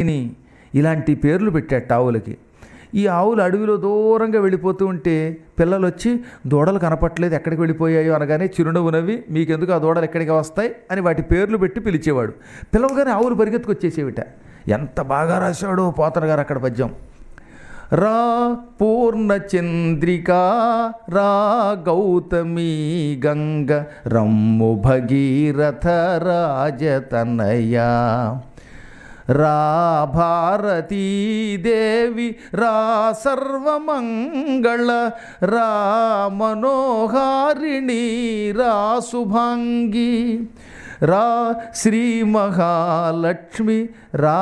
మందాకిని ఇలాంటి పేర్లు పెట్టాట ఆవులకి ఈ ఆవులు అడవిలో దూరంగా వెళ్ళిపోతూ ఉంటే పిల్లలు వచ్చి దూడలు కనపట్లేదు ఎక్కడికి వెళ్ళిపోయాయో అనగానే చిరునవ్వు నవ్వి మీకెందుకు ఆ దూడలు ఎక్కడికి వస్తాయి అని వాటి పేర్లు పెట్టి పిలిచేవాడు పిలవగానే ఆవులు పరిగెత్తుకొచ్చేసేవిట ఎంత బాగా రాశాడో పోతన గారు అక్కడ పద్యం రా పూర్ణచంద్రికా రా గౌతమి గంగ రమ్ము భగీరథ రాజతనయా రా భారతీదేవి రా సర్వమంగళ రా మనోహారిణి రా శుభాంగి రా శ్రీ మహాలక్ష్మి రా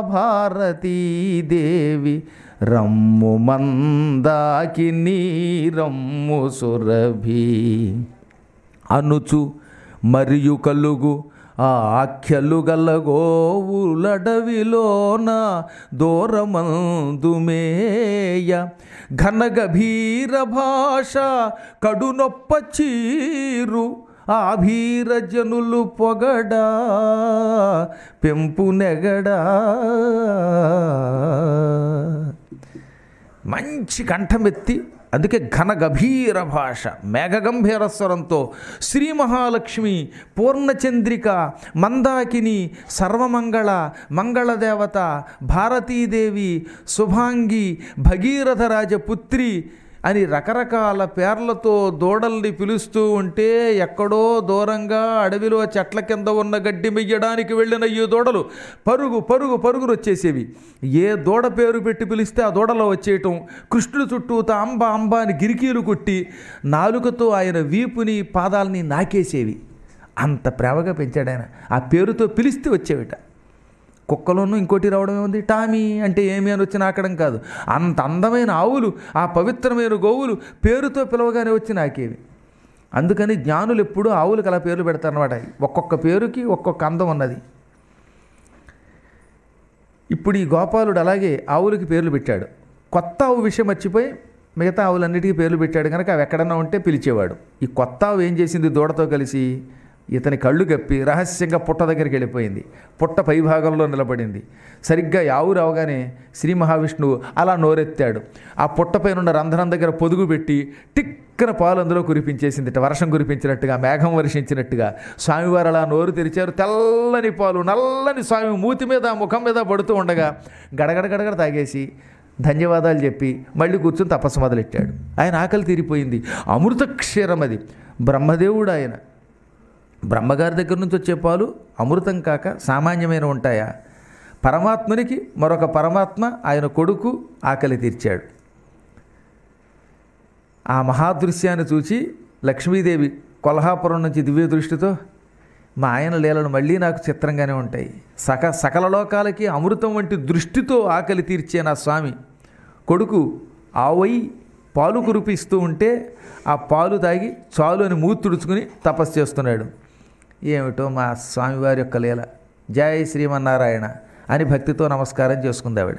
భారతీదేవి రమ్ము మందాకిని రమ్ము సురభి అనుచు మరియు కలుగు ఆ ఆఖ్యలు గల గోవులడవిలోన దూరమందుమేయ ఘనగభీర భాష కడునొప్ప చీరు ఆభీర జనులు పొగడా పెంపు నెగడా మంచి కంఠమెత్తి అందుకే ఘన గభీర భాష మేఘగంభీర స్వరంతో శ్రీ మహాలక్ష్మి పూర్ణచంద్రిక మందాకిని సర్వమంగళ మంగళదేవత భారతీదేవి శుభాంగి భగీరథ రాజపుత్రి అని రకరకాల పేర్లతో దూడల్ని పిలుస్తూ ఉంటే ఎక్కడో దూరంగా అడవిలో చెట్ల కింద ఉన్న గడ్డి మెయ్యడానికి వెళ్ళిన ఈ దూడలు పరుగు పరుగు పరుగులు వచ్చేసేవి ఏ దూడ పేరు పెట్టి పిలిస్తే ఆ దూడలో వచ్చేయటం కృష్ణుడు చుట్టూత అంబ అంబ అని గిరికీలు కొట్టి నాలుకతో ఆయన వీపుని పాదాలని నాకేసేవి అంత ప్రేమగా పెంచాడు ఆయన ఆ పేరుతో పిలిస్తే వచ్చేవిట కుక్కలోనూ ఇంకోటి రావడం ఏముంది టామీ అంటే ఏమి అని వచ్చి నాకడం కాదు అంత అందమైన ఆవులు ఆ పవిత్రమైన గోవులు పేరుతో పిలవగానే వచ్చి నాకేవి అందుకని జ్ఞానులు ఎప్పుడూ ఆవులకు అలా పేర్లు పెడతారనమాట ఒక్కొక్క పేరుకి ఒక్కొక్క అందం ఉన్నది ఇప్పుడు ఈ గోపాలుడు అలాగే ఆవులకి పేర్లు పెట్టాడు కొత్త ఆవు విషయం మర్చిపోయి మిగతా ఆవులన్నిటికీ పేర్లు పెట్టాడు కనుక అవి ఎక్కడన్నా ఉంటే పిలిచేవాడు ఈ కొత్త ఆవు ఏం చేసింది దూడతో కలిసి ఇతని కళ్ళు కప్పి రహస్యంగా పుట్ట దగ్గరికి వెళ్ళిపోయింది పుట్ట పై భాగంలో నిలబడింది సరిగ్గా యావు రావగానే శ్రీ మహావిష్ణువు అలా నోరెత్తాడు ఆ పుట్ట పైన ఉన్న రంధ్రం దగ్గర పొదుగు పెట్టి టిక్కన పాలు అందులో కురిపించేసింది వర్షం కురిపించినట్టుగా మేఘం వర్షించినట్టుగా స్వామివారు అలా నోరు తెరిచారు తెల్లని పాలు నల్లని స్వామి మూతి మీద ముఖం మీద పడుతూ ఉండగా గడగడ గడగడ తాగేసి ధన్యవాదాలు చెప్పి మళ్ళీ కూర్చొని తపస్సు మొదలెట్టాడు ఆయన ఆకలి తీరిపోయింది అమృత క్షీరం అది బ్రహ్మదేవుడు ఆయన బ్రహ్మగారి దగ్గర నుంచి వచ్చే పాలు అమృతం కాక సామాన్యమైన ఉంటాయా పరమాత్మనికి మరొక పరమాత్మ ఆయన కొడుకు ఆకలి తీర్చాడు ఆ మహాదృశ్యాన్ని చూచి లక్ష్మీదేవి కొల్హాపురం నుంచి దివ్య దృష్టితో మా ఆయన లీలలు మళ్ళీ నాకు చిత్రంగానే ఉంటాయి సక సకల లోకాలకి అమృతం వంటి దృష్టితో ఆకలి తీర్చే నా స్వామి కొడుకు ఆవై పాలు కురిపిస్తూ ఉంటే ఆ పాలు తాగి చాలు అని మూతి తుడుచుకుని తపస్సు చేస్తున్నాడు ఏమిటో మా స్వామివారి యొక్క లీల జై శ్రీమన్నారాయణ అని భక్తితో నమస్కారం చేసుకుంది ఆవిడ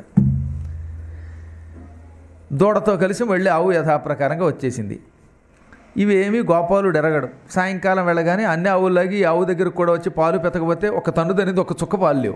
దూడతో కలిసి మళ్ళీ ఆవు యథాప్రకారంగా వచ్చేసింది ఇవేమీ గోపాలుడు ఎరగడు సాయంకాలం వెళ్ళగానే అన్ని ఆవుల్లాగి ఈ ఆవు దగ్గరకు కూడా వచ్చి పాలు పెతకపోతే ఒక తన్ను అనేది ఒక చుక్క పాలు లేవు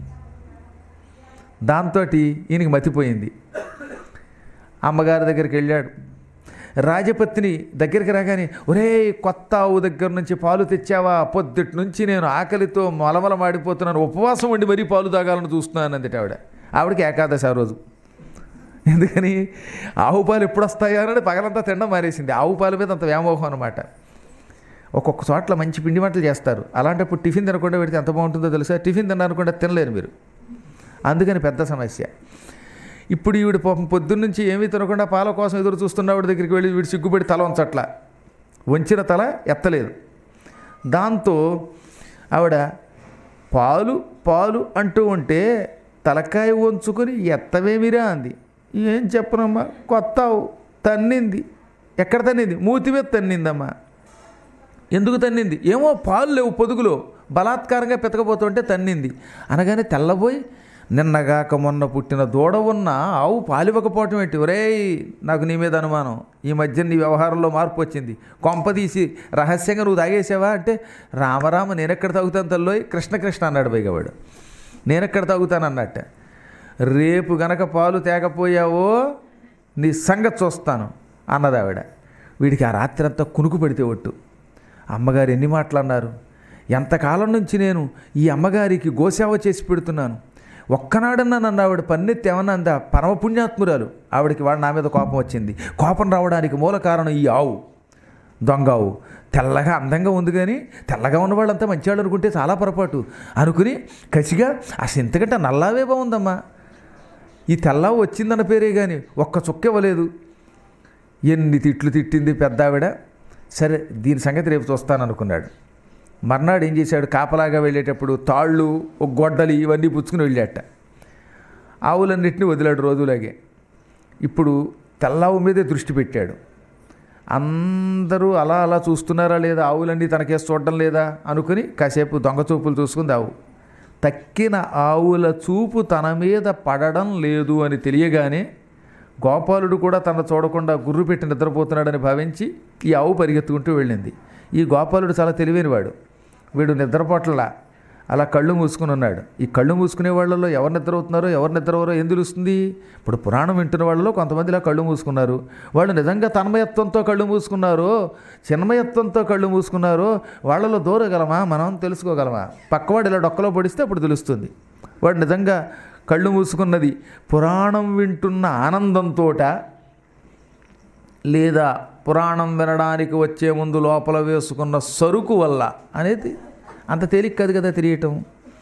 దాంతో ఈయనకి మతిపోయింది అమ్మగారి దగ్గరికి వెళ్ళాడు రాజపత్ని దగ్గరికి రాగానే ఒరే కొత్త ఆవు దగ్గర నుంచి పాలు తెచ్చావా పొద్దుటి నుంచి నేను ఆకలితో మలమల మాడిపోతున్నాను ఉపవాసం ఉండి మరీ పాలు తాగాలని చూస్తున్నాను అందుట ఆవిడ ఆవిడకి ఏకాదశి ఆ రోజు ఎందుకని ఆవు పాలు ఎప్పుడు వస్తాయా అని పగలంతా తినడం మానేసింది ఆవు పాల మీద అంత వ్యామోహం అనమాట ఒక్కొక్క చోట్ల మంచి పిండి వంటలు చేస్తారు అలాంటప్పుడు టిఫిన్ తినకుండా పెడితే ఎంత బాగుంటుందో తెలుసా టిఫిన్ తిన్నారనుకుంటే తినలేరు మీరు అందుకని పెద్ద సమస్య ఇప్పుడు ఈవిడ పాపం పొద్దున్నుంచి ఏమీ తినకుండా పాల కోసం ఎదురు చూస్తున్న ఆవిడ దగ్గరికి వెళ్ళి వీడు సిగ్గుపడి తల వంచట్ల వంచిన తల ఎత్తలేదు దాంతో ఆవిడ పాలు పాలు అంటూ ఉంటే తలకాయ వంచుకొని ఎత్తవేమిరా అంది ఏం చెప్పనమ్మా కొత్త ఆవు తన్నింది ఎక్కడ తన్నింది మూతి మీద తన్నిందమ్మా ఎందుకు తన్నింది ఏమో పాలు లేవు పొదుగులో బలాత్కారంగా పెతకపోతుంటే తన్నింది అనగానే తెల్లబోయి నిన్నగాక మొన్న పుట్టిన దూడ ఉన్న ఆవు పాలివ్వకపోవటం ఏంటి ఒరేయ్ నాకు నీ మీద అనుమానం ఈ మధ్య నీ వ్యవహారంలో మార్పు వచ్చింది కొంపదీసి రహస్యంగా నువ్వు తాగేసావా అంటే రామరామ నేనెక్కడ తాగుతాను తల్లోయ్ కృష్ణ కృష్ణ అన్నాడు పైగా వాడు నేనెక్కడ తాగుతాను అన్నట్ట రేపు గనక పాలు తేకపోయావో నీ సంగతి చూస్తాను అన్నది ఆవిడ వీడికి ఆ రాత్రి అంతా కునుకు పెడితే ఒట్టు అమ్మగారు ఎన్ని మాటలన్నారు ఎంతకాలం నుంచి నేను ఈ అమ్మగారికి గోసేవ చేసి పెడుతున్నాను ఒక్కనాడన్నా నన్ను ఆవిడ పన్నెత్తి ఏమన్నా అందా పరమపుణ్యాత్మురాలు ఆవిడకి వాడు నా మీద కోపం వచ్చింది కోపం రావడానికి మూల కారణం ఈ ఆవు దొంగ ఆవు తెల్లగా అందంగా ఉంది కానీ తెల్లగా ఉన్న వాళ్ళంతా మంచివాళ్ళు అనుకుంటే చాలా పొరపాటు అనుకుని కసిగా అసలు ఇంతకంటే నల్లావే బాగుందమ్మా ఈ తెల్లావు వచ్చిందన్న పేరే కానీ ఒక్క చుక్క ఇవ్వలేదు ఎన్ని తిట్లు తిట్టింది పెద్ద ఆవిడ సరే దీని సంగతి రేపు చూస్తాను అనుకున్నాడు మర్నాడు ఏం చేశాడు కాపలాగా వెళ్ళేటప్పుడు తాళ్ళు ఒక గొడ్డలి ఇవన్నీ పుచ్చుకుని వెళ్ళాట ఆవులన్నింటినీ వదిలాడు రోజులాగే ఇప్పుడు తెల్లావు మీదే దృష్టి పెట్టాడు అందరూ అలా అలా చూస్తున్నారా లేదా ఆవులన్నీ తనకేసి చూడడం లేదా అనుకుని కాసేపు దొంగ చూపులు చూసుకుంది ఆవు తక్కిన ఆవుల చూపు తన మీద పడడం లేదు అని తెలియగానే గోపాలుడు కూడా తన చూడకుండా గుర్రు పెట్టి నిద్రపోతున్నాడని భావించి ఈ ఆవు పరిగెత్తుకుంటూ వెళ్ళింది ఈ గోపాలుడు చాలా తెలివైనవాడు వీడు నిద్రపోట్ల అలా కళ్ళు మూసుకుని ఉన్నాడు ఈ కళ్ళు మూసుకునే వాళ్ళలో ఎవరు నిద్రవుతున్నారో ఎవరు నిద్రవరో ఏం తెలుస్తుంది ఇప్పుడు పురాణం వింటున్న వాళ్ళలో కొంతమంది ఇలా కళ్ళు మూసుకున్నారు వాళ్ళు నిజంగా తన్మయత్వంతో కళ్ళు మూసుకున్నారో చిన్మయత్వంతో కళ్ళు మూసుకున్నారో వాళ్ళలో దూరగలమా మనం తెలుసుకోగలమా పక్కవాడు ఇలా డొక్కలో పొడిస్తే అప్పుడు తెలుస్తుంది వాడు నిజంగా కళ్ళు మూసుకున్నది పురాణం వింటున్న ఆనందంతోట లేదా పురాణం వినడానికి వచ్చే ముందు లోపల వేసుకున్న సరుకు వల్ల అనేది అంత తేలిక కాదు కదా తెలియటం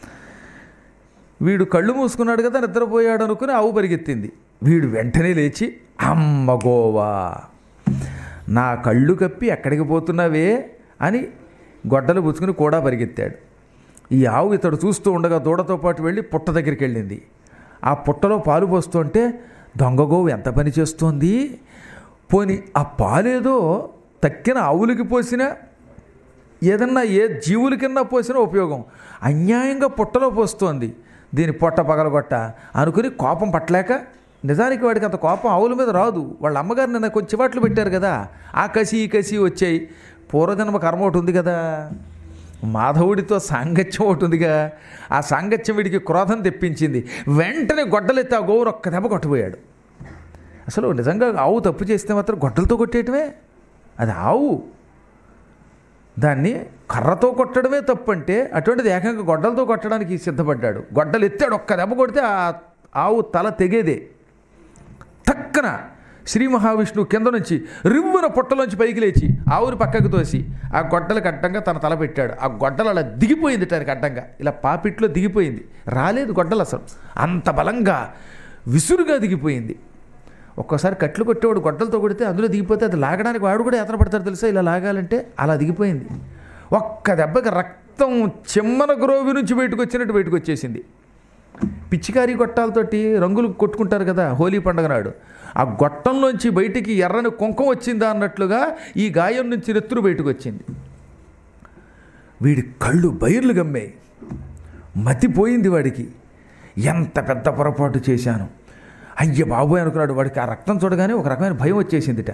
వీడు కళ్ళు మూసుకున్నాడు కదా నిద్రపోయాడు అనుకుని ఆవు పరిగెత్తింది వీడు వెంటనే లేచి అమ్మ గోవా నా కళ్ళు కప్పి ఎక్కడికి పోతున్నావే అని గొడ్డలు పుచ్చుకుని కూడా పరిగెత్తాడు ఈ ఆవు ఇతడు చూస్తూ ఉండగా దూడతో పాటు వెళ్ళి పుట్ట దగ్గరికి వెళ్ళింది ఆ పుట్టలో పాలు పోస్తుంటే దొంగ గోవు ఎంత పని చేస్తోంది పోని ఆ పాలేదో తక్కిన ఆవులకి పోసినా ఏదన్నా ఏ జీవులకన్నా పోసినా ఉపయోగం అన్యాయంగా పుట్టలో పోస్తోంది దీని పొట్ట పగలగొట్ట అనుకుని కోపం పట్టలేక నిజానికి వాడికి అంత కోపం ఆవుల మీద రాదు వాళ్ళ అమ్మగారు నిన్న కొంచెం చివాట్లు పెట్టారు కదా ఆ కసి ఈ కసి వచ్చాయి పూర్వజన్మ కర్మ ఒకటి ఉంది కదా మాధవుడితో సాంగత్యం ఒకటి ఉందిగా ఆ సాంగత్యం వీడికి క్రోధం తెప్పించింది వెంటనే గొడ్డలెత్తి ఆ గోవురు ఒక్క దెబ్బ కొట్టబోయాడు అసలు నిజంగా ఆవు తప్పు చేస్తే మాత్రం గొడ్డలతో కొట్టేయటమే అది ఆవు దాన్ని కర్రతో కొట్టడమే తప్పు అంటే అటువంటిది ఏకంగా గొడ్డలతో కొట్టడానికి సిద్ధపడ్డాడు గొడ్డలు ఎత్తాడు ఒక్క దెబ్బ కొడితే ఆ ఆవు తల తెగేదే తక్కన శ్రీ మహావిష్ణువు కింద నుంచి రివ్వున పుట్టలోంచి పైకి లేచి ఆవుని పక్కకు తోసి ఆ గొడ్డలకు అడ్డంగా తన తల పెట్టాడు ఆ గొడ్డలు అలా దిగిపోయింది దానికి అడ్డంగా ఇలా పాపిట్లో దిగిపోయింది రాలేదు గొడ్డలు అసలు అంత బలంగా విసురుగా దిగిపోయింది ఒక్కోసారి కట్లు కొట్టేవాడు గొడ్డలతో కొడితే అందులో దిగిపోతే అది లాగడానికి వాడు కూడా ఎతన పడతాడు తెలుసా ఇలా లాగాలంటే అలా దిగిపోయింది ఒక్క దెబ్బకి రక్తం చిమ్మన గ్రోవి నుంచి బయటకు వచ్చినట్టు బయటకు వచ్చేసింది పిచ్చికారి గొట్టాలతోటి రంగులు కొట్టుకుంటారు కదా హోలీ పండుగ నాడు ఆ గొట్టంలోంచి బయటికి ఎర్రని కుంకం వచ్చిందా అన్నట్లుగా ఈ గాయం నుంచి నెత్తురు బయటకు వచ్చింది వీడి కళ్ళు బైర్లు గమ్మాయి మతిపోయింది వాడికి ఎంత పెద్ద పొరపాటు చేశాను అయ్య బాబోయ్ అనుకున్నాడు వాడికి ఆ రక్తం చూడగానే ఒక రకమైన భయం వచ్చేసిందిట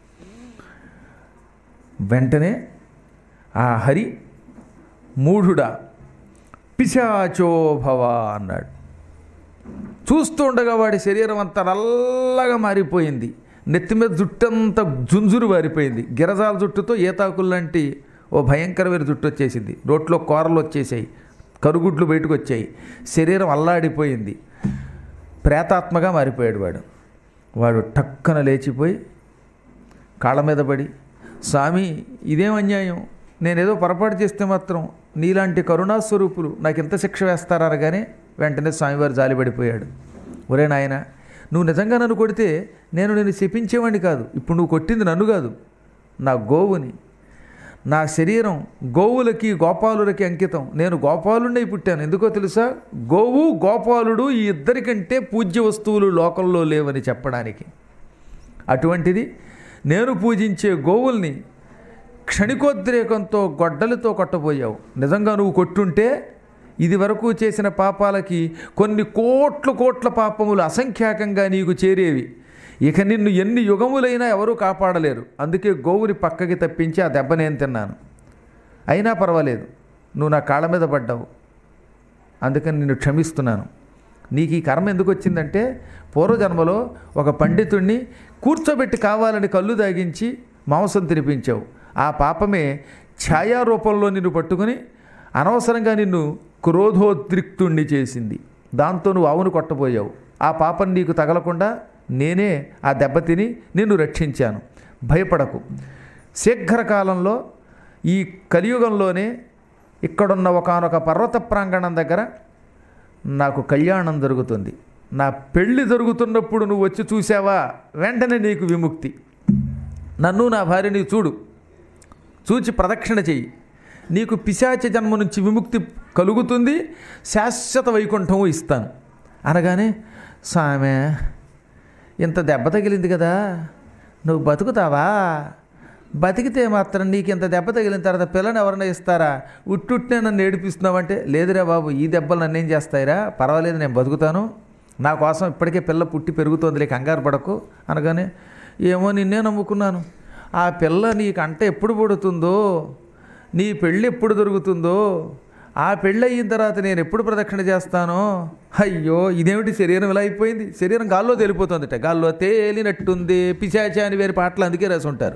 వెంటనే ఆ హరి మూఢుడా పిశాచోభవ అన్నాడు చూస్తూ ఉండగా వాడి శరీరం అంతా నల్లగా మారిపోయింది నెత్తి మీద జుట్టంతా జుంజురు మారిపోయింది గిరజాల జుట్టుతో ఏతాకులు లాంటి ఓ భయంకరమైన జుట్టు వచ్చేసింది రోట్లో కూరలు వచ్చేసాయి కరుగుడ్లు బయటకు వచ్చాయి శరీరం అల్లాడిపోయింది ప్రేతాత్మగా మారిపోయాడు వాడు వాడు టక్కన లేచిపోయి కాళ్ళ మీద పడి స్వామి ఇదేం అన్యాయం నేనేదో పొరపాటు చేస్తే మాత్రం నీలాంటి కరుణాస్వరూపులు నాకు ఇంత శిక్ష వేస్తారనగానే వెంటనే స్వామివారు జాలిపడిపోయాడు ఒరే నాయన నువ్వు నిజంగా నన్ను కొడితే నేను నేను శపించేవాడిని కాదు ఇప్పుడు నువ్వు కొట్టింది నన్ను కాదు నా గోవుని నా శరీరం గోవులకి గోపాలులకి అంకితం నేను గోపాలుడినై పుట్టాను ఎందుకో తెలుసా గోవు గోపాలుడు ఈ ఇద్దరికంటే పూజ్య వస్తువులు లోకంలో లేవని చెప్పడానికి అటువంటిది నేను పూజించే గోవుల్ని క్షణికోద్రేకంతో గొడ్డలతో కొట్టబోయావు నిజంగా నువ్వు కొట్టుంటే ఇది వరకు చేసిన పాపాలకి కొన్ని కోట్ల కోట్ల పాపములు అసంఖ్యాకంగా నీకు చేరేవి ఇక నిన్ను ఎన్ని యుగములైనా ఎవరూ కాపాడలేరు అందుకే గోవుని పక్కకి తప్పించి ఆ దెబ్బ నేను తిన్నాను అయినా పర్వాలేదు నువ్వు నా కాళ్ళ మీద పడ్డావు అందుకని నిన్ను క్షమిస్తున్నాను నీకు ఈ కర్మ ఎందుకు వచ్చిందంటే పూర్వజన్మలో ఒక పండితుణ్ణి కూర్చోబెట్టి కావాలని కళ్ళు దాగించి మాంసం తినిపించావు ఆ పాపమే ఛాయారూపంలో నిన్ను పట్టుకుని అనవసరంగా నిన్ను క్రోధోద్రిక్తుణ్ణి చేసింది దాంతో నువ్వు ఆవును కొట్టబోయావు ఆ పాపం నీకు తగలకుండా నేనే ఆ దెబ్బతిని నిన్ను రక్షించాను భయపడకు శీఘ్రకాలంలో ఈ కలియుగంలోనే ఇక్కడున్న ఒకనొక పర్వత ప్రాంగణం దగ్గర నాకు కళ్యాణం జరుగుతుంది నా పెళ్లి జరుగుతున్నప్పుడు నువ్వు వచ్చి చూసావా వెంటనే నీకు విముక్తి నన్ను నా భార్యని చూడు చూచి ప్రదక్షిణ చెయ్యి నీకు పిశాచ జన్మ నుంచి విముక్తి కలుగుతుంది శాశ్వత వైకుంఠము ఇస్తాను అనగానే సామె ఇంత దెబ్బ తగిలింది కదా నువ్వు బతుకుతావా బతికితే మాత్రం నీకు ఇంత దెబ్బ తగిలిన తర్వాత పిల్లని ఎవరైనా ఇస్తారా ఉట్టుట్నే నన్ను ఏడిపిస్తున్నావంటే లేదురా బాబు ఈ దెబ్బలు నన్ను ఏం చేస్తాయిరా పర్వాలేదు నేను బతుకుతాను నా కోసం ఇప్పటికే పిల్ల పుట్టి పెరుగుతోందిలే కంగారు పడకు అనగానే ఏమో నిన్నే నమ్ముకున్నాను ఆ పిల్ల నీకంటే ఎప్పుడు పుడుతుందో నీ పెళ్ళి ఎప్పుడు దొరుకుతుందో ఆ పెళ్ళి అయిన తర్వాత నేను ఎప్పుడు ప్రదక్షిణ చేస్తానో అయ్యో ఇదేమిటి శరీరం ఇలా అయిపోయింది శరీరం గాల్లో తేలిపోతుందిట గాల్లో తేలినట్టుంది పిశాచ అని వేరే పాటలు అందుకే రాసి ఉంటారు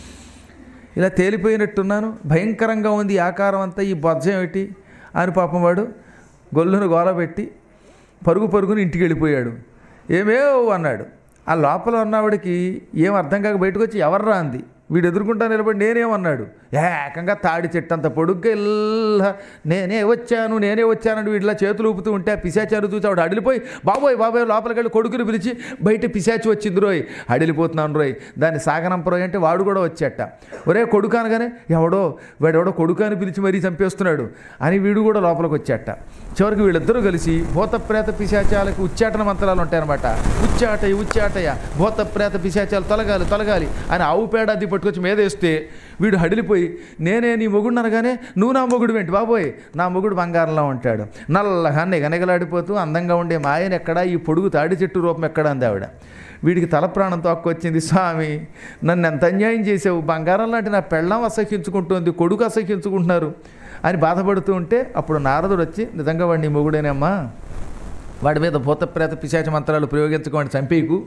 ఇలా తేలిపోయినట్టున్నాను భయంకరంగా ఉంది ఈ ఆకారం అంతా ఈ బొజ్జ ఏమిటి అని పాపం వాడు గొల్లును గోలబెట్టి పరుగు పరుగుని ఇంటికి వెళ్ళిపోయాడు ఏమేవ్ అన్నాడు ఆ లోపల ఉన్నవాడికి ఏం అర్థం కాక బయటకు వచ్చి ఎవర్రా అంది వీడు ఎదుర్కొంటా నిలబడి నేనేమన్నాడు ఏకంగా తాడి చెట్టు అంత పొడుగ్గా ఇల్లా నేనే వచ్చాను నేనే వచ్చానండి వీటిలా చేతులు ఊపుతూ ఉంటే ఆ పిశాచారు చూసి ఆవిడ అడిలిపోయి బాబోయ్ బాబోయ్ లోపలికి వెళ్ళి కొడుకుని పిలిచి బయట పిశాచి వచ్చింది రోయ్ అడిలిపోతున్నాను రోయ్ దాన్ని సాగనంపరోయ్ అంటే వాడు కూడా వచ్చేట ఒరే కొడుకు అనగానే ఎవడో వాడెవడో కొడుకు అని పిలిచి మరీ చంపేస్తున్నాడు అని వీడు కూడా లోపలికి వచ్చేట చివరికి వీళ్ళిద్దరూ కలిసి భూత ప్రేత పిశాచాలకు ఉచ్చాటన మంత్రాలు ఉంటాయన్నమాట ఉచ్చాటయ ఉచ్చాటయ భూత ప్రేత పిశాచాలు తొలగాలి తొలగాలి అని ఆవు పేడ అది పట్టుకొచ్చి మీదేస్తే వీడు హడిలిపోయి నేనే నీ మొగుడు అనగానే నువ్వు నా మొగుడు ఏంటి బాబోయ్ నా మొగుడు బంగారంలో ఉంటాడు నల్లగా నిగనిగలాడిపోతూ అందంగా ఉండే మాయన ఎక్కడా ఈ పొడుగు తాడి చెట్టు రూపం ఎక్కడా అంది ఆవిడ వీడికి తల ప్రాణం తక్కువచ్చింది స్వామి నన్ను ఎంత అన్యాయం చేసావు బంగారం లాంటి నా పెళ్ళం అసహ్యించుకుంటుంది కొడుకు అసహ్యించుకుంటున్నారు అని బాధపడుతూ ఉంటే అప్పుడు నారదుడు వచ్చి నిజంగా వాడిని మొగుడేనమ్మా వాడి మీద భూత ప్రేత పిశాచ మంత్రాలు ప్రయోగించుకోండి చంపేకు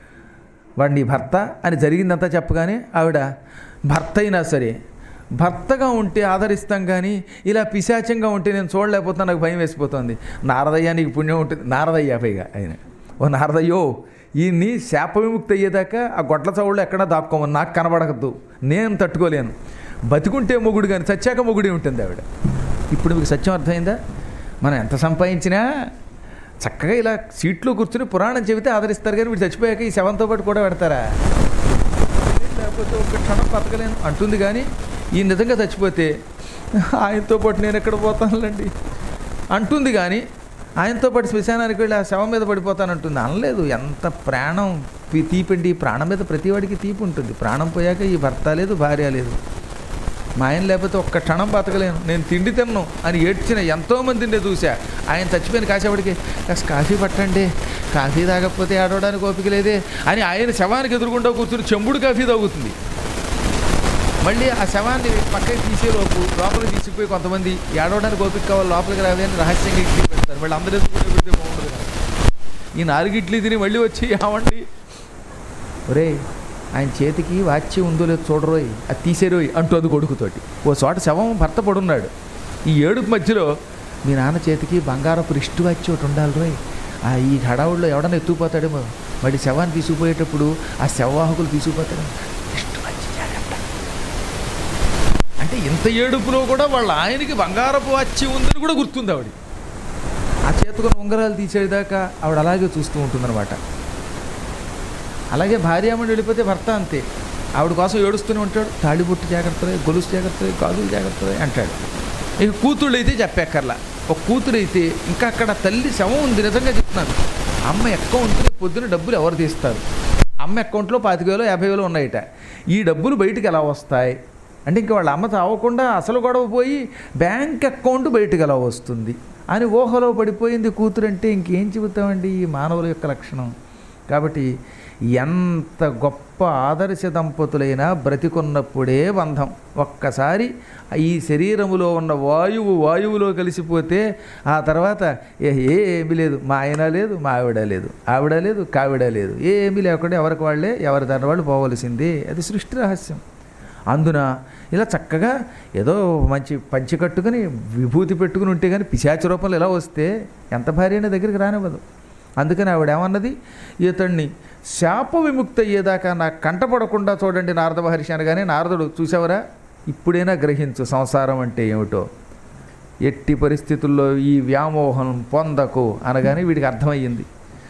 వాడు నీ భర్త అని జరిగిందంతా చెప్పగానే ఆవిడ భర్త అయినా సరే భర్తగా ఉంటే ఆదరిస్తాం కానీ ఇలా పిశాచంగా ఉంటే నేను చూడలేకపోతున్నా నాకు భయం వేసిపోతుంది నారదయ్య నీకు పుణ్యం ఉంటుంది నారదయ్య పైగా ఆయన ఓ నారదయ్యో ఈయన్ని శాప విముక్తి అయ్యేదాకా ఆ గొడ్ల చవుళ్ళు ఎక్కడా దాక్కోమని నాకు కనబడకద్దు నేను తట్టుకోలేను బతికుంటే మొగుడు కానీ చచ్చాక మొగుడే ఉంటుంది ఆవిడ ఇప్పుడు మీకు సత్యం అర్థమైందా మనం ఎంత సంపాదించినా చక్కగా ఇలా సీట్లో కూర్చుని పురాణం చెబితే ఆదరిస్తారు కానీ వీడు చచ్చిపోయాక ఈ శవంతో పాటు కూడా పెడతారా లేకపోతే ఒక క్షణం బతకలేను అంటుంది కానీ ఈ నిజంగా చచ్చిపోతే ఆయనతో పాటు నేను ఎక్కడ పోతానులేండి అంటుంది కానీ ఆయనతో పాటు శ్మశానానికి వెళ్ళి ఆ శవం మీద పడిపోతానంటుంది అనలేదు ఎంత ప్రాణం పి- తీపండి ప్రాణం మీద ప్రతివాడికి తీపి ఉంటుంది ప్రాణం పోయాక ఈ భర్త లేదు భార్య లేదు మా ఆయన లేకపోతే ఒక్క క్షణం బతకలేను నేను తిండి తిన్ను అని ఏడ్చిన ఎంతోమందిని చూసా ఆయన చచ్చిపోయిన కాసేపటికి కాస్త కాఫీ పట్టండి కాఫీ తాగకపోతే ఆడవడానికి ఓపిక లేదే అని ఆయన శవానికి ఎదురుకుండా కూర్చుని చెంబుడు కాఫీ తాగుతుంది మళ్ళీ ఆ శవాన్ని పక్కకి తీసేలోపు లోపలికి తీసుకుపోయి కొంతమంది ఏడవడానికి ఓపిక కావాలి లోపలికి రావే అని రహస్యంగా ఇడ్లీ పెడతారు మళ్ళీ అందరూ ఎదురుకుంటే పెడితే బాగుంటుంది కదా ఈ నాలుగు ఇడ్లీ తిని మళ్ళీ వచ్చి ఏమండి ఒరే ఆయన చేతికి వాచి ఉందో లేదో చూడరోయ్ అది తీసేరోయ్ అంటుంది కొడుకుతోటి ఓ చోట శవం భర్త పడున్నాడు ఈ ఏడుపు మధ్యలో మీ నాన్న చేతికి బంగారపు రిష్టు వాచి ఒకటి ఉండాలి రోయ్ ఆ ఈ హడావుల్లో ఎవడన్నా ఎత్తుకుపోతాడేమో మళ్ళీ శవాన్ని తీసుకుపోయేటప్పుడు ఆ శవవాహకులు తీసుకుపోతాడు రిష్టు వాచి జాగ్రత్త అంటే ఇంత ఏడుపులో కూడా వాళ్ళ ఆయనకి బంగారపు వాచి ఉందని కూడా గుర్తుంది ఆవిడ ఆ చేతుకున్న ఉంగరాలు తీసేదాకా ఆవిడ అలాగే చూస్తూ ఉంటుందన్నమాట అలాగే భార్యామణి వెళ్ళిపోతే భర్త అంతే ఆవిడ కోసం ఏడుస్తూనే ఉంటాడు తాళిబొట్టు జాగ్రత్తలే గొలుసు జాగ్రత్తలే గాజులు జాగ్రత్తలే అంటాడు ఇక కూతుళ్ళు అయితే చెప్పక్కర్లా ఒక కూతురు అయితే ఇంకా అక్కడ తల్లి శవం ఉంది నిజంగా చెప్తున్నాను అమ్మ అకౌంట్లో పొద్దున డబ్బులు ఎవరు తీస్తారు అమ్మ అకౌంట్లో పాతిక వేలు యాభై వేలు ఉన్నాయిట ఈ డబ్బులు బయటికి ఎలా వస్తాయి అంటే ఇంకా వాళ్ళ అమ్మ తావకుండా అసలు గొడవ పోయి బ్యాంక్ అకౌంట్ బయటికి ఎలా వస్తుంది అని ఊహలో పడిపోయింది కూతురు అంటే ఇంకేం చెబుతామండి ఈ మానవుల యొక్క లక్షణం కాబట్టి ఎంత గొప్ప ఆదర్శ దంపతులైనా బ్రతికున్నప్పుడే బంధం ఒక్కసారి ఈ శరీరములో ఉన్న వాయువు వాయువులో కలిసిపోతే ఆ తర్వాత ఏ ఏమీ లేదు మా ఆయన లేదు మా ఆవిడ లేదు ఆవిడ లేదు కావిడ లేదు ఏమీ లేకుండా ఎవరికి వాళ్ళే ఎవరి దాని వాళ్ళు పోవలసిందే అది సృష్టి రహస్యం అందున ఇలా చక్కగా ఏదో మంచి పంచి కట్టుకుని విభూతి పెట్టుకుని ఉంటే కానీ పిశాచ రూపంలో ఇలా వస్తే ఎంత భార్య అయినా దగ్గరికి రానివ్వదు అందుకని ఆవిడ ఏమన్నది ఇతన్ని శాప విముక్తి అయ్యేదాకా నాకు కంటపడకుండా చూడండి నారద మహర్షి అనగానే నారదుడు చూసావరా ఇప్పుడైనా గ్రహించు సంసారం అంటే ఏమిటో ఎట్టి పరిస్థితుల్లో ఈ వ్యామోహం పొందకు అనగానే వీడికి అర్థమయ్యింది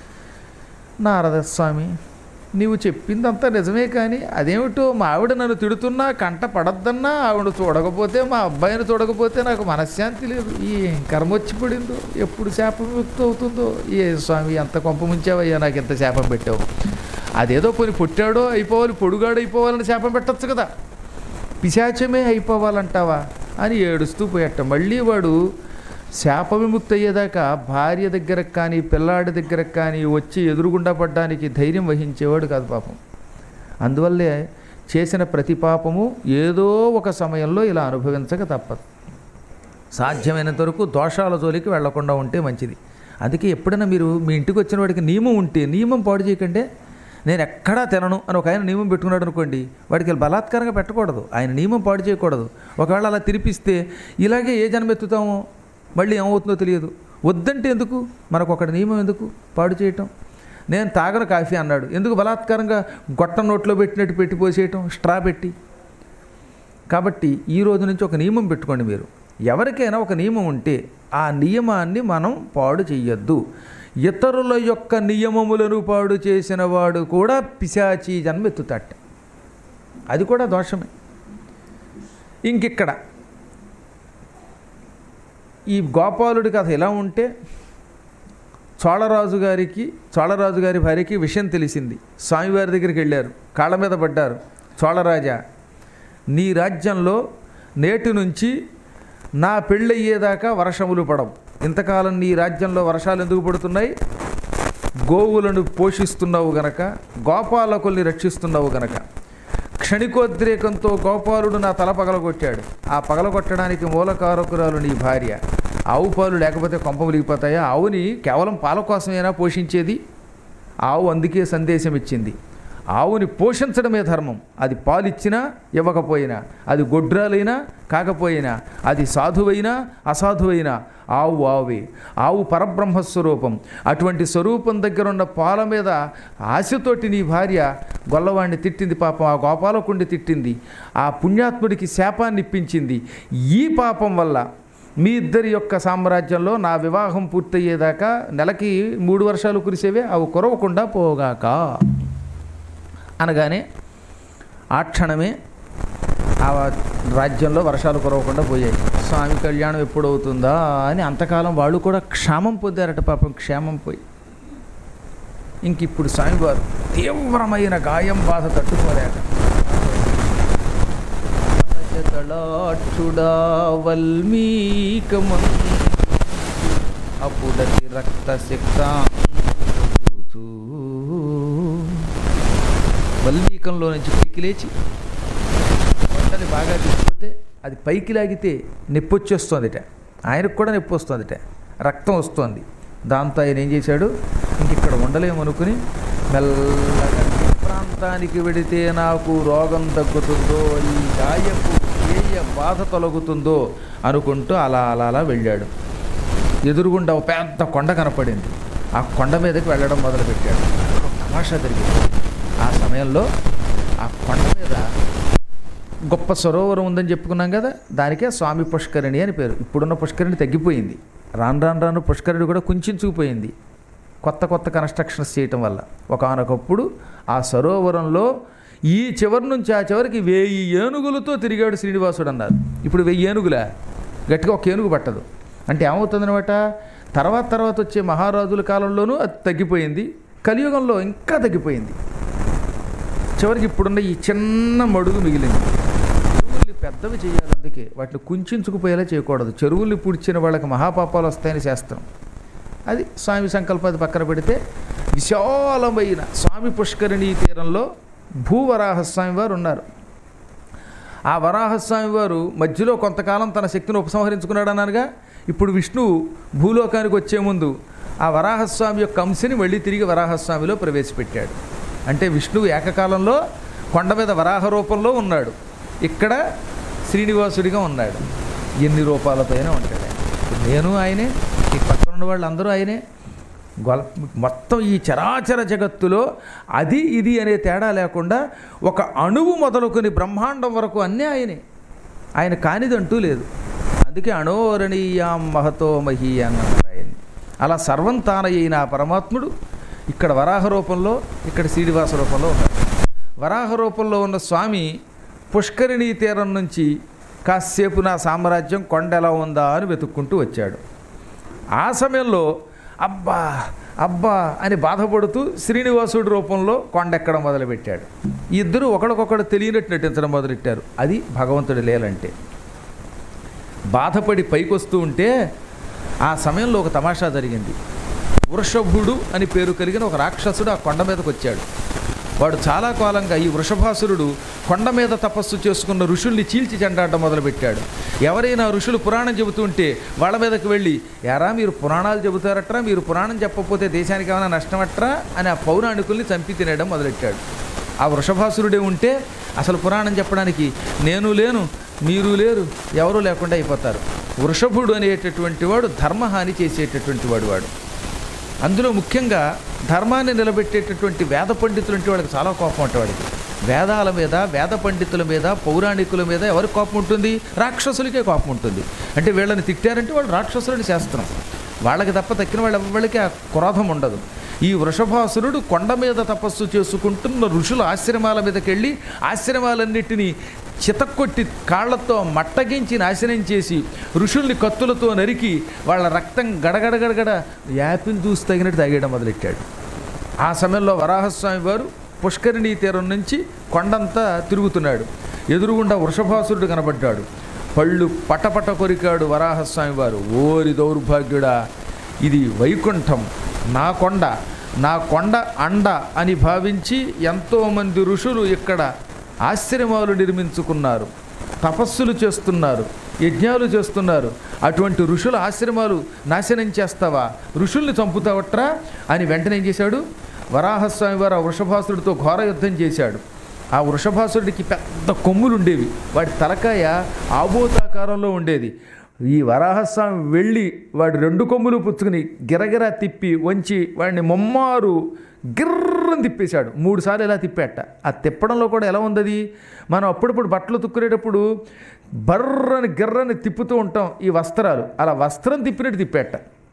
నారద స్వామి నీవు చెప్పిందంతా నిజమే కానీ అదేమిటో మా ఆవిడ నన్ను తిడుతున్నా కంట పడద్దన్నా ఆవిడ చూడకపోతే మా అబ్బాయిని చూడకపోతే నాకు మనశ్శాంతి లేదు ఈ కర్మ వచ్చి పడిందో ఎప్పుడు శాపం విముక్తి అవుతుందో ఏ స్వామి ఎంత కొంప ముంచావయ్యా నాకు ఎంత శాపం పెట్టావు అదేదో పోని పుట్టాడో అయిపోవాలి పొడుగాడు అయిపోవాలని శాపం పెట్టచ్చు కదా పిశాచమే అయిపోవాలంటావా అని ఏడుస్తూ పోయట మళ్ళీ వాడు శాప విముక్తి అయ్యేదాకా భార్య దగ్గరకు కానీ పిల్లాడి దగ్గరకు కానీ వచ్చి ఎదురుగుండా పడ్డానికి ధైర్యం వహించేవాడు కాదు పాపం అందువల్లే చేసిన ప్రతి పాపము ఏదో ఒక సమయంలో ఇలా అనుభవించక తప్పదు సాధ్యమైనంత వరకు దోషాల జోలికి వెళ్లకుండా ఉంటే మంచిది అందుకే ఎప్పుడైనా మీరు మీ ఇంటికి వచ్చిన వాడికి నియమం ఉంటే నియమం పాడు చేయకంటే నేను ఎక్కడా తినను అని ఒక ఆయన నియమం పెట్టుకున్నాడు అనుకోండి వాడికి బలాత్కారంగా పెట్టకూడదు ఆయన నియమం పాడు చేయకూడదు ఒకవేళ అలా తిరిపిస్తే ఇలాగే ఏ జన్మ ఎత్తుతామో మళ్ళీ ఏమవుతుందో తెలియదు వద్దంటే ఎందుకు మనకు ఒకటి నియమం ఎందుకు పాడు చేయటం నేను తాగను కాఫీ అన్నాడు ఎందుకు బలాత్కారంగా గొట్టం నోట్లో పెట్టినట్టు పెట్టి పోసేయటం స్ట్రా పెట్టి కాబట్టి ఈ రోజు నుంచి ఒక నియమం పెట్టుకోండి మీరు ఎవరికైనా ఒక నియమం ఉంటే ఆ నియమాన్ని మనం పాడు చెయ్యొద్దు ఇతరుల యొక్క నియమములను పాడు చేసిన వాడు కూడా పిశాచి జన్మ ఎత్తుతాట అది కూడా దోషమే ఇంకిక్కడ ఈ గోపాలుడి కథ ఎలా ఉంటే చోళరాజు గారికి చోళరాజు గారి భార్యకి విషయం తెలిసింది స్వామివారి దగ్గరికి వెళ్ళారు కాళ్ళ మీద పడ్డారు చోళరాజా నీ రాజ్యంలో నేటి నుంచి నా పెళ్ళయ్యేదాకా వర్షములు పడవు ఇంతకాలం నీ రాజ్యంలో వర్షాలు ఎందుకు పడుతున్నాయి గోవులను పోషిస్తున్నావు గనక గోపాలకుల్ని రక్షిస్తున్నావు గనక క్షణికోద్రేకంతో గోపాలుడు నా తల పగలగొట్టాడు ఆ పగలగొట్టడానికి మూలకారకురాలు నీ భార్య ఆవు పాలు లేకపోతే కొంప ములిగిపోతాయా ఆవుని కేవలం పాల కోసమేనా పోషించేది ఆవు అందుకే సందేశం ఇచ్చింది ఆవుని పోషించడమే ధర్మం అది పాలిచ్చినా ఇవ్వకపోయినా అది గొడ్రాలైనా కాకపోయినా అది సాధువైనా అసాధువైనా ఆవు ఆవే ఆవు పరబ్రహ్మ స్వరూపం అటువంటి స్వరూపం దగ్గర ఉన్న పాల మీద ఆశతోటి నీ భార్య గొల్లవాడిని తిట్టింది పాపం ఆ గోపాలకుండి తిట్టింది ఆ పుణ్యాత్ముడికి శాపాన్ని ఇప్పించింది ఈ పాపం వల్ల మీ ఇద్దరి యొక్క సామ్రాజ్యంలో నా వివాహం పూర్తయ్యేదాకా నెలకి మూడు వర్షాలు కురిసేవే అవి కురవకుండా పోగాక అనగానే ఆ క్షణమే ఆ రాజ్యంలో వర్షాలు కురవకుండా పోయాయి స్వామి కళ్యాణం ఎప్పుడు అవుతుందా అని అంతకాలం వాళ్ళు కూడా క్షేమం పొందారట పాపం క్షేమం పోయి ఇంక ఇప్పుడు స్వామివారు తీవ్రమైన గాయం బాధ తట్టుకోలేక తళాక్షుడా వల్మీకమం అప్పుడతి రక్త వల్మీకంలో నుంచి పైకి లేచి వంటని బాగా తీసుకుపోతే అది పైకి లాగితే నొప్పి వచ్చేస్తుందిట ఆయనకు కూడా నొప్పి వస్తుందిట రక్తం వస్తుంది దాంతో ఆయన ఏం చేశాడు ఇంక ఇక్కడ ఉండలేమనుకుని మెల్లగా ఏ ప్రాంతానికి వెడితే నాకు రోగం తగ్గుతుందో ఈ గాయపు ఏయ బాధ తొలగుతుందో అనుకుంటూ అలా అలా అలా వెళ్ళాడు ఎదురుగుండా ఒక పెద్ద కొండ కనపడింది ఆ కొండ మీదకి వెళ్ళడం మొదలుపెట్టాడు ఒక తమాషా జరిగింది ఆ సమయంలో ఆ కొండ మీద గొప్ప సరోవరం ఉందని చెప్పుకున్నాం కదా దానికే స్వామి పుష్కరిణి అని పేరు ఇప్పుడున్న పుష్కరిణి తగ్గిపోయింది రాను రాను రాను పుష్కరిణి కూడా కుంచుకుపోయింది కొత్త కొత్త కన్స్ట్రక్షన్స్ చేయటం వల్ల ఒకనొకప్పుడు ఆ సరోవరంలో ఈ చివరి నుంచి ఆ చివరికి వెయ్యి ఏనుగులతో తిరిగాడు శ్రీనివాసుడు అన్నారు ఇప్పుడు వెయ్యి ఏనుగులా గట్టిగా ఒక ఏనుగు పట్టదు అంటే ఏమవుతుందనమాట తర్వాత తర్వాత వచ్చే మహారాజుల కాలంలోనూ అది తగ్గిపోయింది కలియుగంలో ఇంకా తగ్గిపోయింది చివరికి ఇప్పుడున్న ఈ చిన్న మడుగు మిగిలింది చెరువుల్ని పెద్దవి చేయాలి అందుకే వాటిని కుంచుకుపోయేలా చేయకూడదు చెరువుల్ని పుడిచిన వాళ్ళకి మహాపాపాలు వస్తాయని శాస్త్రం అది స్వామి సంకల్పాది పక్కన పెడితే విశాలమైన స్వామి పుష్కరిణీ తీరంలో భూవరాహస్వామి వారు ఉన్నారు ఆ వరాహస్వామి వారు మధ్యలో కొంతకాలం తన శక్తిని ఉపసంహరించుకున్నాడు అన్నారుగా ఇప్పుడు విష్ణువు భూలోకానికి వచ్చే ముందు ఆ వరాహస్వామి యొక్క అంశని మళ్ళీ తిరిగి వరాహస్వామిలో ప్రవేశపెట్టాడు అంటే విష్ణువు ఏకకాలంలో కొండ మీద వరాహ రూపంలో ఉన్నాడు ఇక్కడ శ్రీనివాసుడిగా ఉన్నాడు ఎన్ని రూపాలతోనే ఉంటాడు ఆయన. నేను ఆయనే ఈ పక్కన ఉన్న వాళ్ళు అందరూ ఆయనే గొల మొత్తం ఈ చరాచర జగత్తులో అది ఇది అనే తేడా లేకుండా ఒక అణువు మొదలుకొని బ్రహ్మాండం వరకు అన్నీ ఆయనే ఆయన కానిదంటూ లేదు అందుకే అణోరణీయాం మహతో మహీ అన్నారు ఆయన అలా సర్వం తానయ్యిన ఆ పరమాత్ముడు ఇక్కడ వరాహ రూపంలో ఇక్కడ శ్రీనివాస రూపంలో ఉన్నాడు వరాహ రూపంలో ఉన్న స్వామి పుష్కరిణీ తీరం నుంచి కాసేపు నా సామ్రాజ్యం కొండ ఎలా ఉందా అని వెతుక్కుంటూ వచ్చాడు ఆ సమయంలో అబ్బా అబ్బా అని బాధపడుతూ శ్రీనివాసుడి రూపంలో కొండెక్కడం మొదలుపెట్టాడు ఈ ఇద్దరు ఒకడికొకడు తెలియనట్టు నటించడం మొదలెట్టారు అది భగవంతుడి లేలంటే బాధపడి పైకొస్తూ ఉంటే ఆ సమయంలో ఒక తమాషా జరిగింది వృషభుడు అని పేరు కలిగిన ఒక రాక్షసుడు ఆ కొండ మీదకి వచ్చాడు వాడు చాలా కాలంగా ఈ వృషభాసురుడు కొండ మీద తపస్సు చేసుకున్న ఋషుల్ని చీల్చి చెండాడడం మొదలుపెట్టాడు ఎవరైనా ఋషులు పురాణం చెబుతుంటే వాళ్ళ మీదకి వెళ్ళి ఎరా మీరు పురాణాలు చెబుతారట్రా మీరు పురాణం చెప్పకపోతే దేశానికి ఏమైనా నష్టమట్రా అని ఆ పౌరాణికుల్ని చంపి తినేయడం మొదలెట్టాడు ఆ వృషభాసురుడే ఉంటే అసలు పురాణం చెప్పడానికి నేను లేను మీరు లేరు ఎవరూ లేకుండా అయిపోతారు వృషభుడు అనేటటువంటి వాడు ధర్మహాని చేసేటటువంటి వాడు వాడు అందులో ముఖ్యంగా ధర్మాన్ని నిలబెట్టేటటువంటి వేద పండితులు అంటే వాళ్ళకి చాలా కోపం అంటే వాడికి వేదాల మీద వేద పండితుల మీద పౌరాణికుల మీద ఎవరికి కోపం ఉంటుంది రాక్షసులకే కోపం ఉంటుంది అంటే వీళ్ళని తిట్టారంటే వాళ్ళు రాక్షసులని శాస్త్రం వాళ్ళకి తప్ప తక్కిన వాళ్ళ ఎవరికి ఆ క్రోధం ఉండదు ఈ వృషభాసురుడు కొండ మీద తపస్సు చేసుకుంటున్న ఋషుల ఆశ్రమాల మీదకి వెళ్ళి ఆశ్రమాలన్నిటినీ చితక్కొట్టి కాళ్లతో మట్టగించి నాశనం చేసి ఋషుల్ని కత్తులతో నరికి వాళ్ళ రక్తం గడగడగడగడ యాపిల్ జ్యూస్ తగినట్టు తాగేయడం మొదలెట్టాడు ఆ సమయంలో వరాహస్వామి వారు పుష్కరిణీ తీరం నుంచి కొండంతా తిరుగుతున్నాడు ఎదురుగుండా వృషభాసురుడు కనబడ్డాడు పళ్ళు పటపట కొరికాడు వరాహస్వామి వారు ఓరి దౌర్భాగ్యుడా ఇది వైకుంఠం నా కొండ నా కొండ అండ అని భావించి ఎంతోమంది ఋషులు ఇక్కడ ఆశ్రమాలు నిర్మించుకున్నారు తపస్సులు చేస్తున్నారు యజ్ఞాలు చేస్తున్నారు అటువంటి ఋషుల ఆశ్రమాలు నాశనం చేస్తావా ఋషుల్ని చంపుతావట్రా అని వెంటనే ఏం చేశాడు వరాహస్వామి వారు ఆ వృషభాసుడితో ఘోర యుద్ధం చేశాడు ఆ వృషభాసుడికి పెద్ద కొమ్ములు ఉండేవి వాడి తలకాయ ఆబోతాకారంలో ఉండేది ఈ వరాహస్వామి వెళ్ళి వాడి రెండు కొమ్ములు పుచ్చుకుని గిరగిరా తిప్పి వంచి వాడిని ముమ్మారు గిర్రని తిప్పేశాడు మూడు సార్లు ఇలా తిప్పేట ఆ తిప్పడంలో కూడా ఎలా ఉంది అది మనం అప్పుడప్పుడు బట్టలు తుక్కునేటప్పుడు బర్రని గిర్రని తిప్పుతూ ఉంటాం ఈ వస్త్రాలు అలా వస్త్రం తిప్పినట్టు తిప్పేట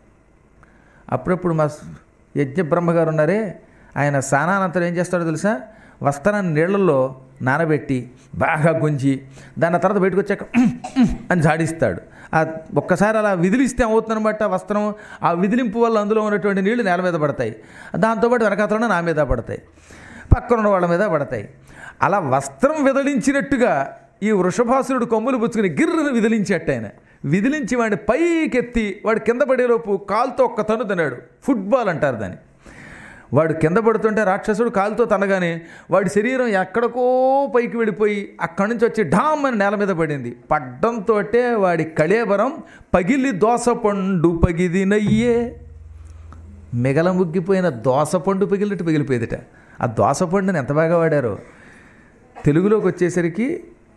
అప్పుడప్పుడు మా యజ్ఞ బ్రహ్మగారు ఉన్నారే ఆయన స్నానానంతరం ఏం చేస్తాడో తెలుసా వస్త్రాన్ని నీళ్ళల్లో నానబెట్టి బాగా గుంజి దాని తర్వాత బయటకు వచ్చాక "ఉమ్, ఉమ్" అని జాడిస్తాడు ఆ ఒక్కసారి అలా విదిలిస్తే అవుతుందన్నమాట ఆ వస్త్రం ఆ విదిలింపు వల్ల అందులో ఉన్నటువంటి నీళ్లు నేల మీద పడతాయి దాంతోపాటు వెనకాతలో నా మీద పడతాయి పక్కన ఉన్న వాళ్ళ మీద పడతాయి అలా వస్త్రం విదిలించినట్టుగా ఈ వృషభాసురుడు కొమ్ములు పుచ్చుకుని గిర్రను విదిలించేట ఆయన విదిలించి వాడిని పైకెత్తి వాడు కింద పడేలోపు కాలుతో ఒక్క తను తిన్నాడు ఫుట్బాల్ అంటారు దాన్ని వాడు కింద పడుతుంటే రాక్షసుడు కాలుతో తనగానే వాడి శరీరం ఎక్కడికో పైకి వెళ్ళిపోయి అక్కడి నుంచి వచ్చి ఢామ్ అని నేల మీద పడింది పడ్డంతో వాడి కళేబరం పగిలి దోస పండు పగిదినయ్యే మిగల ముగ్గిపోయిన దోస పండు పగిలినట్టు పగిలిపోయేదిట ఆ దోస పండుని ఎంత బాగా వాడారో తెలుగులోకి వచ్చేసరికి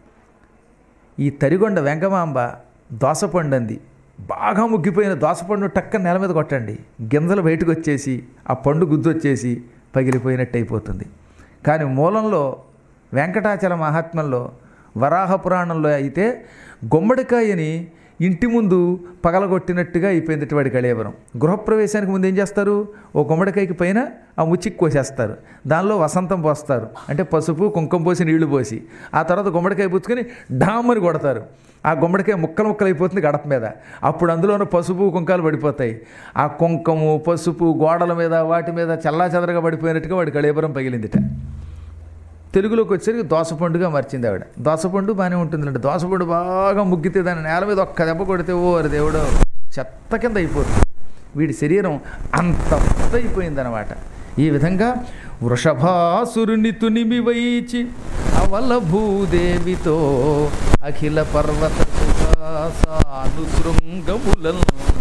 ఈ తరిగొండ వెంకమాంబ దోసపండు అంది బాగా ముగ్గిపోయిన దోసపండు టక్క నేల మీద కొట్టండి గింజలు బయటకు వచ్చేసి ఆ పండు గుద్దొచ్చేసి పగిలిపోయినట్టు అయిపోతుంది కానీ మూలంలో వెంకటాచల మహాత్మ్యంలో వరాహ పురాణంలో అయితే గుమ్మడికాయని ఇంటి ముందు పగలగొట్టినట్టుగా అయిపోయింది వాడి కళేబరం గృహప్రవేశానికి ముందు ఏం చేస్తారు ఓ గుమ్మడికాయకి పైన ఆ ముచ్చికి కోసేస్తారు దానిలో వసంతం పోస్తారు అంటే పసుపు కుంకుమ పోసి నీళ్లు పోసి ఆ తర్వాత గుమ్మడికాయ పుచ్చుకొని డామని కొడతారు ఆ గుమ్మడికాయ ముక్కలు ముక్కలు అయిపోతుంది గడప మీద అప్పుడు అందులోనూ పసుపు కుంకాలు పడిపోతాయి ఆ కుంకము పసుపు గోడల మీద వాటి మీద చల్లా చెదరగా పడిపోయినట్టుగా వాడి కళేబరం పగిలిందిట తెలుగులోకి వచ్చేసరికి దోసపండుగా మార్చింది ఆవిడ దోసపండు బాగానే ఉంటుందండి దోసపండు బాగా ముగ్గితే దాని నేల మీద ఒక్క దెబ్బ కొడితే ఓ అరే దేవుడో చెత్త కింద అయిపోతుంది వీడి శరీరం అంత అయిపోయిందనమాట ఈ విధంగా వృషభాసురుని తునిమి వైచి అవల భూదేవితో అఖిల పర్వత సానుశృంగములను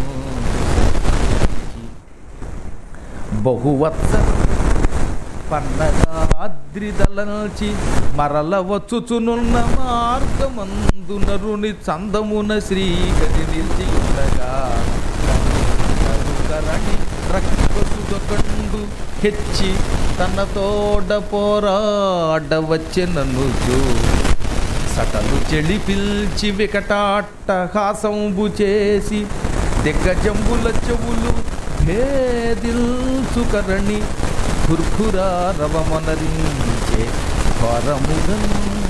బహువత్స పన్నగాద్రిదలచి మరల వచ్చుచునున్న మార్గమందు నరుని చందమున శ్రీగరి నిలిచి ఉండగా కరణి రక్తసుదకండు హెచ్చి తన తోడ పోరాడ వచ్చెనను సటలు చెలి పిల్చి వికటాట్ట హాసంబు చేసి దిగ్గజంబుల చెవులు భేదిల్చుకరణి ఖుర్ఖురా రవమనరించే ఘోరముగన్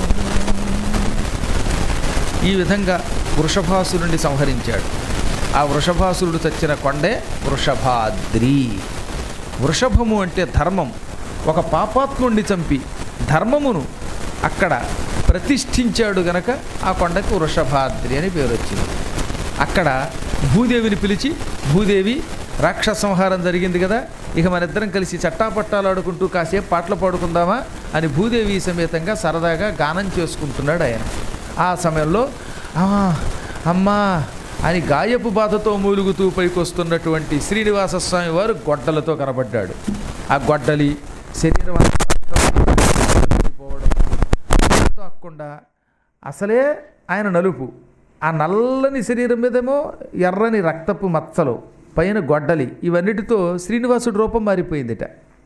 ఈ విధంగా వృషభాసురుణ్ణి సంహరించాడు ఆ వృషభాసురుడు చచ్చిన కొండే వృషభాద్రి వృషభము అంటే ధర్మం ఒక పాపాత్ముణ్ణి చంపి ధర్మమును అక్కడ ప్రతిష్ఠించాడు గనక ఆ కొండకు వృషభాద్రి అని పేరు వచ్చింది అక్కడ భూదేవిని పిలిచి భూదేవి రాక్షస సంహారం జరిగింది కదా ఇక మన ఇద్దరం కలిసి చట్టాపట్టాలు ఆడుకుంటూ కాసేపు పాటలు పాడుకుందామా అని భూదేవి సమేతంగా సరదాగా గానం చేసుకుంటున్నాడు ఆయన ఆ సమయంలో "ఆ, అమ్మా అని గాయపు బాధతో మూలుగుతూ పైకొస్తున్నటువంటి శ్రీనివాస స్వామి వారు గొడ్డలతో కనబడ్డాడు ఆ గొడ్డలి శరీరం అంతా పోవడం తాకుండా అసలే ఆయన నలుపు ఆ నల్లని శరీరం మీదేమో ఎర్రని రక్తపు మచ్చలు పైన గొడ్డలి ఇవన్నిటితో శ్రీనివాసుడి రూపం మారిపోయిందిట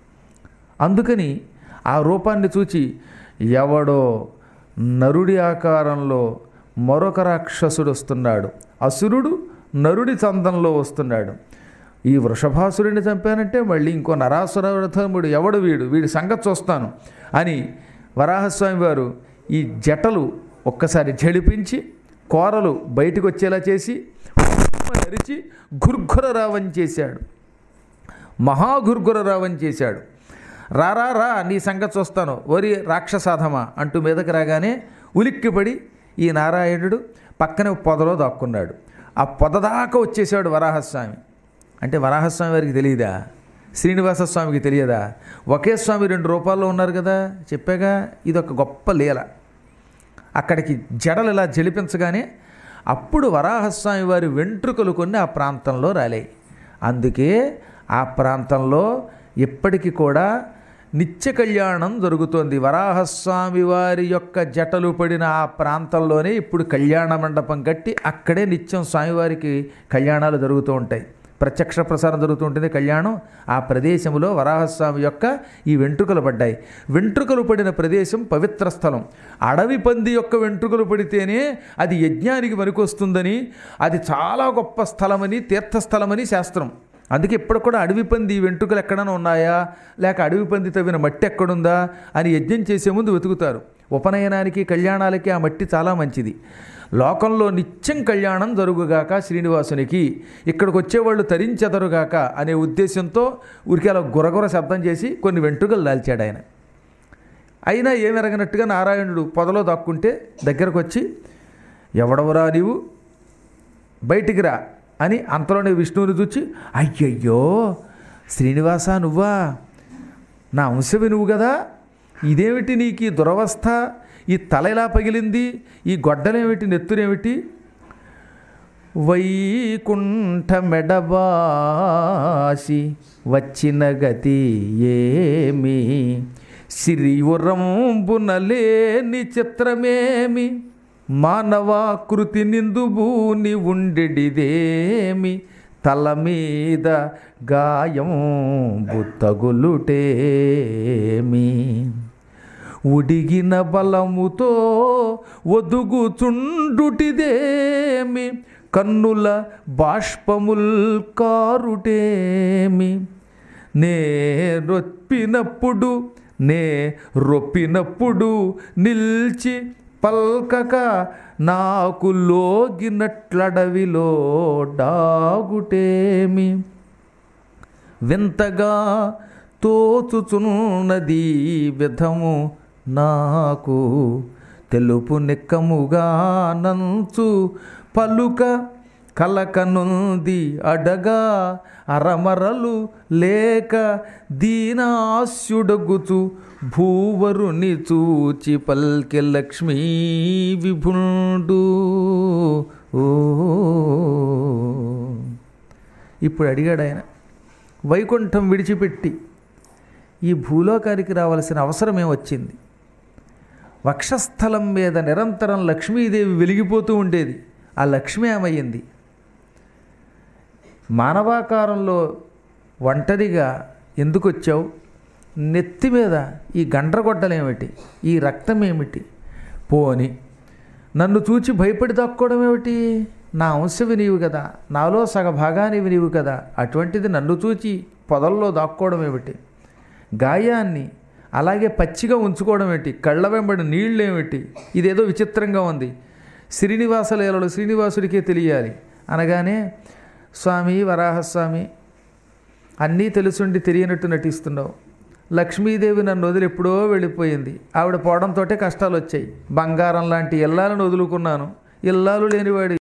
అందుకని ఆ రూపాన్ని చూచి ఎవడో నరుడి ఆకారంలో మరొక రాక్షసుడు వస్తున్నాడు అసురుడు నరుడి చందంలో వస్తున్నాడు ఈ వృషభాసురుడిని చంపానంటే మళ్ళీ ఇంకో నరాసురథముడు ఎవడు వీడు వీడి సంగతి చూస్తాను అని వరాహస్వామి వారు ఈ జటలు ఒక్కసారి జడిపించి కోరలు బయటకు వచ్చేలా చేసి నరిచి గుర్ఘుర రావం చేశాడు మహాగుర్గుర రావం చేశాడు రారా రా నీ సంగతి చూస్తాను ఓరి రాక్షసాధమా అంటూ మీదకి రాగానే ఉలిక్కిపడి ఈ నారాయణుడు పక్కనే పొదలో దాక్కున్నాడు ఆ పొద దాకా వచ్చేసాడు వరాహస్వామి అంటే వరాహస్వామి వారికి తెలియదా శ్రీనివాస స్వామికి తెలియదా ఒకే స్వామి రెండు రూపాల్లో ఉన్నారు కదా చెప్పాగా ఇది ఒక గొప్ప లీల అక్కడికి జడలు ఇలా జలిపించగానే అప్పుడు వరాహస్వామి వారి వెంట్రుకలు కొన్ని ఆ ప్రాంతంలో రాలాయి అందుకే ఆ ప్రాంతంలో ఇప్పటికీ కూడా నిత్య కళ్యాణం జరుగుతోంది వరాహస్వామి వారి యొక్క జటలు పడిన ఆ ప్రాంతంలోనే ఇప్పుడు కళ్యాణ మండపం కట్టి అక్కడే నిత్యం స్వామివారికి కళ్యాణాలు జరుగుతూ ఉంటాయి ప్రత్యక్ష ప్రసారం జరుగుతూ ఉంటుంది కళ్యాణం ఆ ప్రదేశంలో వరాహస్వామి యొక్క ఈ వెంట్రుకలు పడ్డాయి వెంట్రుకలు పడిన ప్రదేశం పవిత్ర స్థలం అడవి పంది యొక్క వెంట్రుకలు పడితేనే అది యజ్ఞానికి వస్తుందని అది చాలా గొప్ప స్థలమని తీర్థస్థలమని శాస్త్రం అందుకే ఇప్పుడు కూడా అడవి పంది వెంట్రుకలు ఎక్కడైనా ఉన్నాయా లేక అడవి పంది తవ్విన మట్టి ఎక్కడుందా అని యజ్ఞం చేసే ముందు వెతుకుతారు ఉపనయనానికి కళ్యాణాలకి ఆ మట్టి చాలా మంచిది లోకంలో నిత్యం కళ్యాణం జరుగుగాక శ్రీనివాసునికి ఇక్కడికి వచ్చేవాళ్ళు తరించెదరుగాక అనే ఉద్దేశంతో ఊరికి అలా గురగుర శబ్దం చేసి కొన్ని వెంట్రుకలు దాల్చాడు ఆయన అయినా ఏమెరగనట్టుగా నారాయణుడు పొదలో దాక్కుంటే దగ్గరకు వచ్చి ఎవడవరా నీవు బయటికి రా అని అంతలోనే విష్ణువుని చూచి అయ్యయ్యో శ్రీనివాస నువ్వా నా అంశవి నువ్వు కదా ఇదేమిటి నీకు ఈ దురవస్థ ఈ తల ఎలా పగిలింది ఈ గొడ్డలేమిటి నెత్తురేమిటి వైకుంఠ మెడబాసి వచ్చిన గతి ఏమి సిరియురంబున లేని చిత్రమేమి మానవాకృతి నిందుబూని ఉండెడిదేమి తల మీద గాయం బుత్తగులుటేమి ఉడిగిన బలముతో ఒదుగుచుండుటిదేమి కన్నుల బాష్పముల్ కారుటేమి నే రొప్పినప్పుడు నే రొప్పినప్పుడు నిల్చి పల్కక నాకు లోగినట్లడవిలో డాగుటేమి వింతగా తోచుచున్నది విధము నాకు తెలుపు నిక్కముగా నంచు పలుక కలకనుంది అడగా అరమరలు లేక దీనాస్యుడగుచు భూవరుని చూచి పల్కె లక్ష్మీ విభుండు ఓ ఇప్పుడు అడిగాడు ఆయన వైకుంఠం విడిచిపెట్టి ఈ భూలోకానికి రావలసిన అవసరమే వచ్చింది వక్షస్థలం మీద నిరంతరం లక్ష్మీదేవి వెలిగిపోతూ ఉండేది ఆ లక్ష్మి ఏమయ్యింది మానవాకారంలో ఒంటరిగా ఎందుకు వచ్చావు నెత్తి మీద ఈ గండ్రగొడ్డలేమిటి ఈ రక్తం ఏమిటి పోని నన్ను చూచి భయపడి దాక్కోవడం ఏమిటి నా అంశవి నీవు కదా నాలో సగ భాగానివి నీవు కదా అటువంటిది నన్ను చూచి పొదల్లో దాక్కోవడం ఏమిటి గాయాన్ని అలాగే పచ్చిగా ఉంచుకోవడం ఏంటి కళ్ళ వెంబడి నీళ్ళు ఏమిటి ఇదేదో విచిత్రంగా ఉంది శ్రీనివాస లీలలు శ్రీనివాసుడికే తెలియాలి అనగానే స్వామి వరాహస్వామి అన్నీ తెలుసుండి తెలియనట్టు నటిస్తున్నావు లక్ష్మీదేవి నన్ను వదిలి ఎప్పుడో వెళ్ళిపోయింది ఆవిడ పోవడంతో కష్టాలు వచ్చాయి బంగారం లాంటి ఇల్లాలను వదులుకున్నాను ఇల్లాలు లేనివాడి